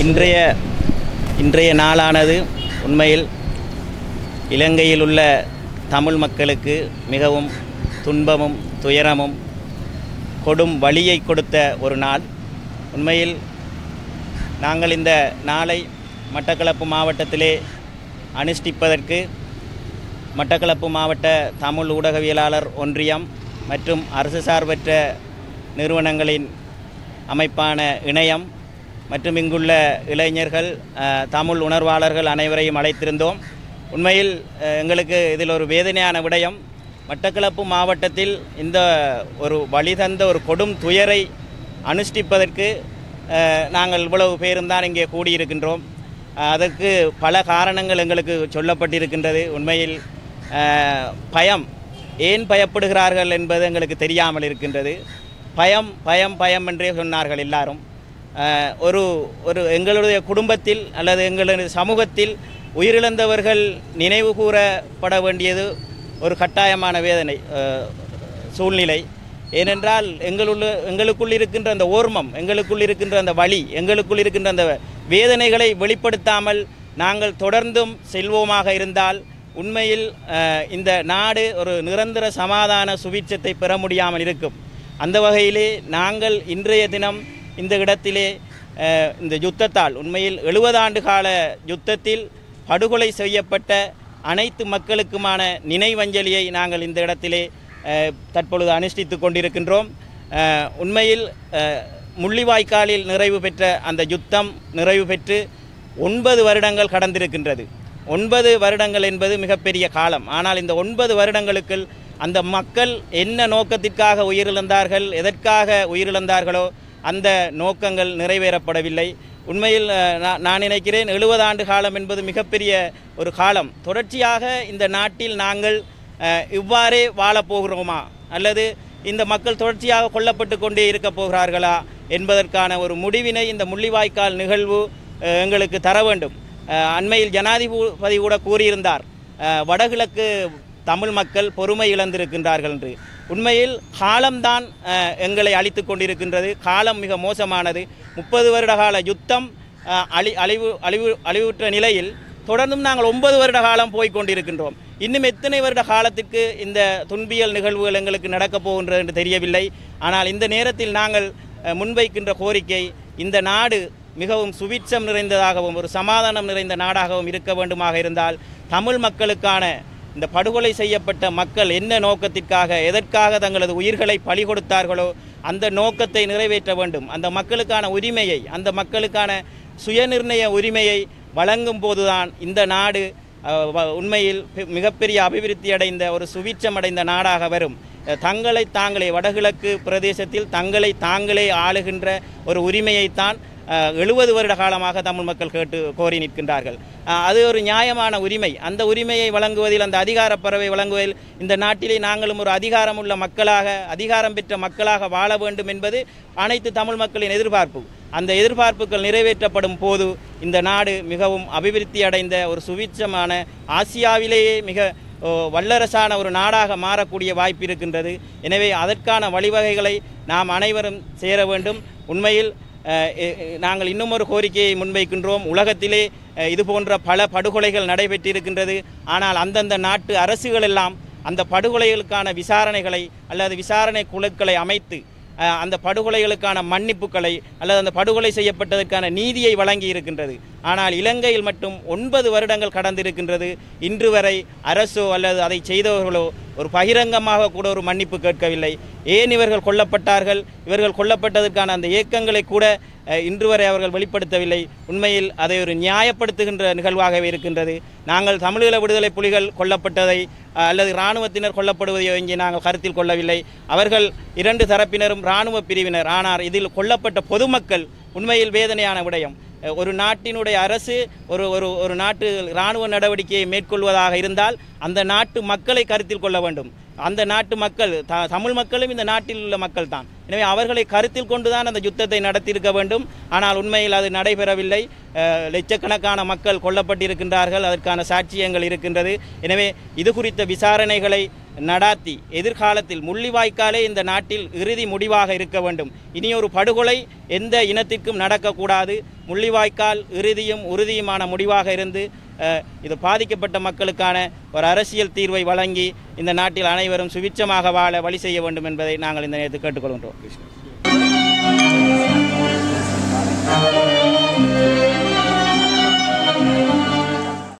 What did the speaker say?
இன்றைய இன்றைய நாளானது உண்மையில் இலங்கையில் உள்ள தமிழ் மக்களுக்கு மிகவும் துன்பமும் துயரமும் கொடும் வழியை கொடுத்த ஒரு நாள் உண்மையில் நாங்கள் இந்த நாளை மட்டக்களப்பு மாவட்டத்திலே அனுஷ்டிப்பதற்கு மட்டக்களப்பு மாவட்ட தமிழ் ஊடகவியலாளர் ஒன்றியம் மற்றும் அரசு சார்பற்ற நிறுவனங்களின் அமைப்பான இணையம் மற்றும் இங்குள்ள இளைஞர்கள் அஹ், தமிழ் உணர்வாளர்கள் அனைவரையும் அழைத்திருந்தோம் உண்மையில் அஹ், எங்களுக்கு இதில் ஒரு வேதனையான விடயம் மட்டக்களப்பு மாவட்டத்தில் இந்த ஒரு வழி தந்த ஒரு கொடும் துயரை அனுஷ்டிப்பதற்கு அஹ், நாங்கள் இவ்வளவு பேரும் தான் இங்கே கூடியிருக்கின்றோம் அஹ், அதற்கு பல காரணங்கள் எங்களுக்கு சொல்லப்பட்டிருக்கின்றது உண்மையில் அஹ், பயம் ஏன் பயப்படுகிறார்கள் என்பது எங்களுக்கு தெரியாமல் இருக்கின்றது பயம் பயம் பயம் என்றே சொன்னார்கள் எல்லாரும் அஹ், ஒரு ஒரு எங்களுடைய குடும்பத்தில் அல்லது எங்களுடைய சமூகத்தில் உயிரிழந்தவர்கள் நினைவு கூறப்பட வேண்டியது ஒரு கட்டாயமான வேதனை அஹ், சூழ்நிலை ஏனென்றால் எங்களுள்ள எங்களுக்குள் இருக்கின்ற அந்த ஓர்மம் எங்களுக்குள் இருக்கின்ற அந்த வழி எங்களுக்குள் இருக்கின்ற அந்த வேதனைகளை வெளிப்படுத்தாமல் நாங்கள் தொடர்ந்தும் செல்வோமாக இருந்தால் உண்மையில் அஹ், இந்த நாடு ஒரு நிரந்தர சமாதான சுபீட்சத்தை பெற முடியாமல் இருக்கும் அந்த வகையிலே நாங்கள் இன்றைய தினம் இந்த இடத்திலே அஹ், இந்த யுத்தத்தால் உண்மையில் எழுபது ஆண்டு கால யுத்தத்தில் படுகொலை செய்யப்பட்ட அனைத்து மக்களுக்குமான நினைவஞ்சலியை நாங்கள் இந்த இடத்திலே அஹ், தற்பொழுது அனுஷ்டித்து கொண்டிருக்கின்றோம் அஹ், உண்மையில் அஹ், முள்ளிவாய்க்காலில் நிறைவு பெற்ற அந்த யுத்தம் நிறைவு பெற்று ஒன்பது வருடங்கள் கடந்திருக்கின்றது ஒன்பது வருடங்கள் என்பது மிகப்பெரிய காலம் ஆனால் இந்த ஒன்பது வருடங்களுக்குள் அந்த மக்கள் என்ன நோக்கத்திற்காக உயிரிழந்தார்கள் எதற்காக உயிரிழந்தார்களோ அந்த நோக்கங்கள் நிறைவேறப்படவில்லை உண்மையில் அஹ், நான் நான் நினைக்கிறேன் எழுபது ஆண்டு காலம் என்பது மிகப்பெரிய ஒரு காலம் தொடர்ச்சியாக இந்த நாட்டில் நாங்கள் அஹ், இவ்வாறே வாழப் போகிறோமா அல்லது இந்த மக்கள் தொடர்ச்சியாக கொல்லப்பட்டு கொண்டே இருக்க போகிறார்களா என்பதற்கான ஒரு முடிவினை இந்த முள்ளிவாய்க்கால் நிகழ்வு அஹ், எங்களுக்கு தர வேண்டும் அஹ், அண்மையில் ஜனாதிபதி கூட கூறியிருந்தார் அஹ், வடகிழக்கு தமிழ் மக்கள் பொறுமை இழந்திருக்கின்றார்கள் என்று உண்மையில் காலம்தான் அஹ், எங்களை அழித்து கொண்டிருக்கின்றது காலம் மிக மோசமானது முப்பது வருட கால யுத்தம் அஹ், அழி அழிவு அழிவு அழிவுற்ற நிலையில் தொடர்ந்தும் நாங்கள் ஒன்பது வருட காலம் போய் கொண்டிருக்கின்றோம் இன்னும் எத்தனை வருட காலத்துக்கு இந்த துன்பியல் நிகழ்வுகள் எங்களுக்கு நடக்கப் போகின்றது என்று தெரியவில்லை ஆனால் இந்த நேரத்தில் நாங்கள் அஹ், முன்வைக்கின்ற கோரிக்கை இந்த நாடு மிகவும் சுபிட்சம் நிறைந்ததாகவும் ஒரு சமாதானம் நிறைந்த நாடாகவும் இருக்க வேண்டுமாக இருந்தால் தமிழ் மக்களுக்கான இந்த படுகொலை செய்யப்பட்ட மக்கள் என்ன நோக்கத்திற்காக எதற்காக தங்களது உயிர்களை பலி கொடுத்தார்களோ அந்த நோக்கத்தை நிறைவேற்ற வேண்டும் அந்த மக்களுக்கான உரிமையை அந்த மக்களுக்கான சுயநிர்ணய உரிமையை வழங்கும் போதுதான் இந்த நாடு அஹ், வ- உண்மையில் பெ- மிகப்பெரிய அபிவிருத்தி அடைந்த ஒரு சுவீட்சம் அடைந்த நாடாக வரும் அஹ், தங்களை தாங்களே வடகிழக்கு பிரதேசத்தில் தங்களை தாங்களே ஆளுகின்ற ஒரு உரிமையைத்தான் எழுபது வருட காலமாக தமிழ் மக்கள் கேட்டு கோரி நிற்கின்றார்கள் அஹ், அது ஒரு நியாயமான உரிமை அந்த உரிமையை வழங்குவதில் அந்த அதிகாரப் பறவை வழங்குவதில் இந்த நாட்டிலே நாங்களும் ஒரு அதிகாரமுள்ள மக்களாக அதிகாரம் பெற்ற மக்களாக வாழ வேண்டும் என்பது அனைத்து தமிழ் மக்களின் எதிர்பார்ப்பு அந்த எதிர்பார்ப்புகள் நிறைவேற்றப்படும் போது இந்த நாடு மிகவும் அபிவிருத்தி அடைந்த ஒரு சுவிட்சமான ஆசியாவிலேயே மிக ஓ, வல்லரசான ஒரு நாடாக மாறக்கூடிய வாய்ப்பு இருக்கின்றது எனவே அதற்கான வழிவகைகளை நாம் அனைவரும் சேர வேண்டும் உண்மையில் அஹ், எ- எ- நாங்கள் இன்னும் ஒரு கோரிக்கையை முன்வைக்கின்றோம் உலகத்திலே அஹ், இது போன்ற பல படுகொலைகள் நடைபெற்றிருக்கின்றது ஆனால் அந்தந்த நாட்டு அரசுகள் எல்லாம் அந்த படுகொலைகளுக்கான விசாரணைகளை அல்லது விசாரணை குழுக்களை அமைத்து அஹ், அந்த படுகொலைகளுக்கான மன்னிப்புகளை அல்லது அந்த படுகொலை செய்யப்பட்டதற்கான நீதியை வழங்கி இருக்கின்றது ஆனால் இலங்கையில் மட்டும் ஒன்பது வருடங்கள் கடந்திருக்கின்றது இன்று வரை அரசோ அல்லது அதை செய்தவர்களோ ஒரு பகிரங்கமாக கூட ஒரு மன்னிப்பு கேட்கவில்லை ஏன் இவர்கள் கொல்லப்பட்டார்கள் இவர்கள் கொல்லப்பட்டதற்கான அந்த இயக்கங்களை கூட அஹ், இன்று வரை அவர்கள் வெளிப்படுத்தவில்லை உண்மையில் அதை ஒரு நியாயப்படுத்துகின்ற நிகழ்வாகவே இருக்கின்றது நாங்கள் தமிழீழ விடுதலை புலிகள் கொல்லப்பட்டதை அஹ், அல்லது இராணுவத்தினர் கொல்லப்படுவதை இங்கே நாங்கள் கருத்தில் கொள்ளவில்லை அவர்கள் இரண்டு தரப்பினரும் இராணுவ பிரிவினர் ஆனால் இதில் கொல்லப்பட்ட பொதுமக்கள் உண்மையில் வேதனையான விடயம் அஹ், ஒரு நாட்டினுடைய அரசு ஒரு ஒரு ஒரு நாட்டு இராணுவ நடவடிக்கையை மேற்கொள்வதாக இருந்தால் அந்த நாட்டு மக்களை கருத்தில் கொள்ள வேண்டும் அந்த நாட்டு மக்கள் த தமிழ் மக்களும் இந்த நாட்டில் உள்ள மக்கள் தான் எனவே அவர்களை கருத்தில் கொண்டுதான் அந்த யுத்தத்தை நடத்தியிருக்க வேண்டும் ஆனால் உண்மையில் அது நடைபெறவில்லை அஹ், லட்சக்கணக்கான மக்கள் கொல்லப்பட்டிருக்கின்றார்கள் அதற்கான சாட்சியங்கள் இருக்கின்றது எனவே இது குறித்த விசாரணைகளை நடாத்தி எதிர்காலத்தில் முள்ளிவாய்க்காலே இந்த நாட்டில் இறுதி முடிவாக இருக்க வேண்டும் இனி ஒரு படுகொலை எந்த இனத்திற்கும் நடக்கக்கூடாது முள்ளிவாய்க்கால் இறுதியும் உறுதியுமான முடிவாக இருந்து அஹ், இது பாதிக்கப்பட்ட மக்களுக்கான ஒரு அரசியல் தீர்வை வழங்கி இந்த நாட்டில் அனைவரும் சுபிட்சமாக வாழ வழி செய்ய வேண்டும் என்பதை நாங்கள் இந்த நேரத்தில் கேட்டுக்கொள்கின்றோம்